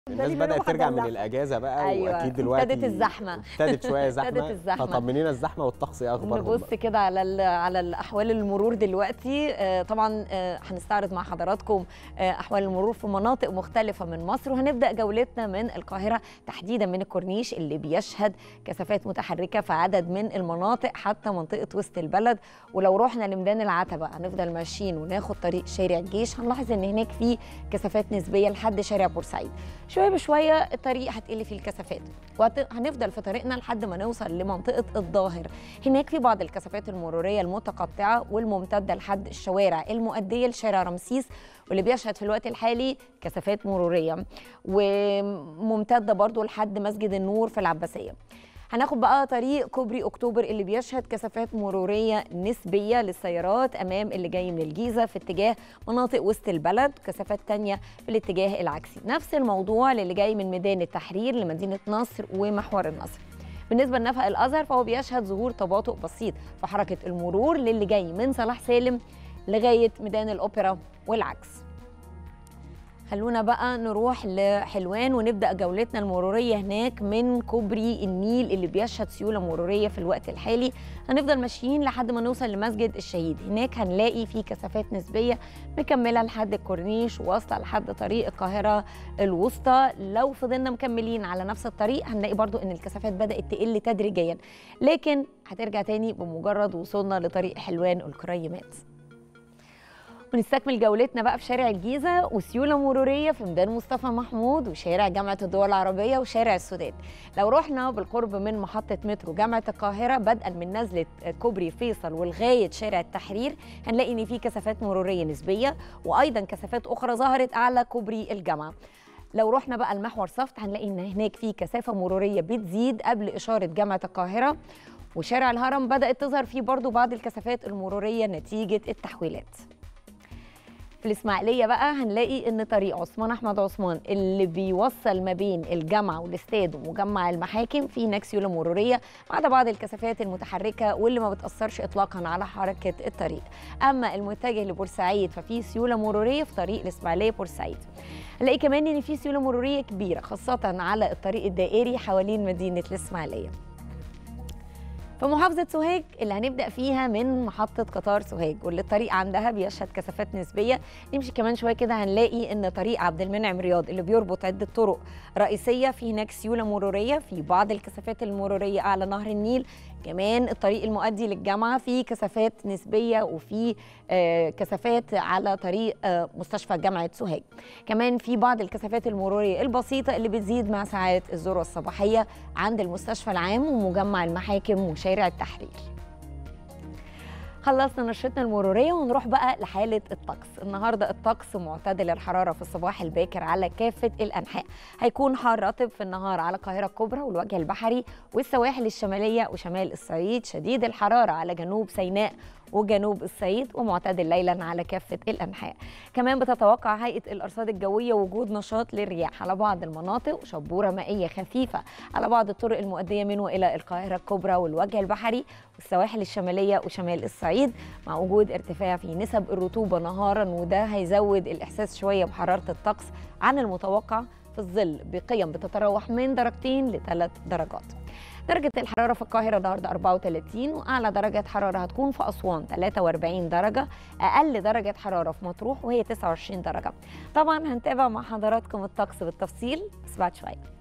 الناس بالي بدأت بروح ترجع من أدلع. الأجازة بقى أيوة، وأكيد دلوقتي ابتدت الزحمة. ابتدت شوية زحمة ابتدت الزحمة. فطمنينا الزحمة والطقس إيه أخبارهم نبص بقى؟ كده على ال- على الاحوال المرور دلوقتي آه، طبعا آه، هنستعرض مع حضراتكم آه، احوال المرور في مناطق مختلفه من مصر وهنبدا جولتنا من القاهره تحديدا من الكورنيش اللي بيشهد كثافات متحركه في عدد من المناطق حتى منطقه وسط البلد ولو رحنا لميدان العتبه هنفضل ماشيين وناخد طريق شارع الجيش هنلاحظ ان هناك في كثافات نسبيه لحد شارع بورسعيد شويه بشويه الطريق هتقل فيه الكثافات وهنفضل في طريقنا لحد ما نوصل لمنطقه الظاهر هناك في بعض الكثافات المروريه المتقطعه والممتده لحد الشوارع المؤديه لشارع رمسيس واللي بيشهد في الوقت الحالي كثافات مروريه وممتده برضو لحد مسجد النور في العباسيه هناخد بقى طريق كوبري اكتوبر اللي بيشهد كثافات مروريه نسبيه للسيارات امام اللي جاي من الجيزه في اتجاه مناطق وسط البلد كثافات تانية في الاتجاه العكسي نفس الموضوع للي جاي من ميدان التحرير لمدينه نصر ومحور النصر بالنسبه لنفق الازهر فهو بيشهد ظهور تباطؤ بسيط في حركه المرور للي جاي من صلاح سالم لغايه ميدان الاوبرا والعكس خلونا بقى نروح لحلوان ونبدا جولتنا المروريه هناك من كوبري النيل اللي بيشهد سيوله مروريه في الوقت الحالي هنفضل ماشيين لحد ما نوصل لمسجد الشهيد هناك هنلاقي في كثافات نسبيه مكمله لحد الكورنيش واصله لحد طريق القاهره الوسطى لو فضلنا مكملين على نفس الطريق هنلاقي برضو ان الكثافات بدات تقل تدريجيا لكن هترجع تاني بمجرد وصولنا لطريق حلوان الكريمات ونستكمل جولتنا بقى في شارع الجيزة وسيولة مرورية في ميدان مصطفى محمود وشارع جامعة الدول العربية وشارع السودان لو رحنا بالقرب من محطة مترو جامعة القاهرة بدءا من نزلة كوبري فيصل ولغاية شارع التحرير هنلاقي ان في كثافات مرورية نسبية وايضا كثافات اخرى ظهرت على كوبري الجامعة لو رحنا بقى المحور صفت هنلاقي ان هناك في كثافة مرورية بتزيد قبل إشارة جامعة القاهرة وشارع الهرم بدأت تظهر فيه برضو بعض الكثافات المرورية نتيجة التحويلات في الاسماعيليه بقى هنلاقي ان طريق عثمان احمد عثمان اللي بيوصل ما بين الجامعه والاستاد ومجمع المحاكم في هناك سيوله مروريه ما عدا بعض الكثافات المتحركه واللي ما بتاثرش اطلاقا على حركه الطريق اما المتجه لبورسعيد ففي سيوله مروريه في طريق الاسماعيليه بورسعيد هنلاقي كمان ان في سيوله مروريه كبيره خاصه على الطريق الدائري حوالين مدينه الاسماعيليه في محافظة سوهاج اللي هنبدأ فيها من محطة قطار سوهاج واللي الطريق عندها بيشهد كثافات نسبية نمشي كمان شوية كده هنلاقي إن طريق عبد المنعم رياض اللي بيربط عدة طرق رئيسية في هناك سيولة مرورية في بعض الكثافات المرورية أعلى نهر النيل كمان الطريق المؤدي للجامعة في كثافات نسبية وفي آه كثافات على طريق آه مستشفى جامعة سوهاج كمان في بعض الكثافات المرورية البسيطة اللي بتزيد مع ساعات الذروة الصباحية عند المستشفى العام ومجمع المحاكم وشارع التحرير خلصنا نشرتنا المرورية ونروح بقى لحالة الطقس النهاردة الطقس معتدل الحرارة في الصباح الباكر على كافة الأنحاء هيكون حار رطب في النهار على القاهرة الكبرى والوجه البحري والسواحل الشمالية وشمال الصعيد شديد الحرارة على جنوب سيناء وجنوب الصعيد ومعتدل ليلا على كافة الأنحاء كمان بتتوقع هيئة الأرصاد الجوية وجود نشاط للرياح على بعض المناطق وشبورة مائية خفيفة على بعض الطرق المؤدية من وإلى القاهرة الكبرى والوجه البحري والسواحل الشمالية وشمال الصعيد مع وجود ارتفاع في نسب الرطوبة نهارا وده هيزود الإحساس شوية بحرارة الطقس عن المتوقع في الظل بقيم بتتراوح من درجتين لثلاث درجات درجة الحرارة في القاهرة النهاردة 34 وأعلى درجة حرارة هتكون في أسوان 43 درجة أقل درجة حرارة في مطروح وهي 29 درجة طبعا هنتابع مع حضراتكم الطقس بالتفصيل بس بعد شوية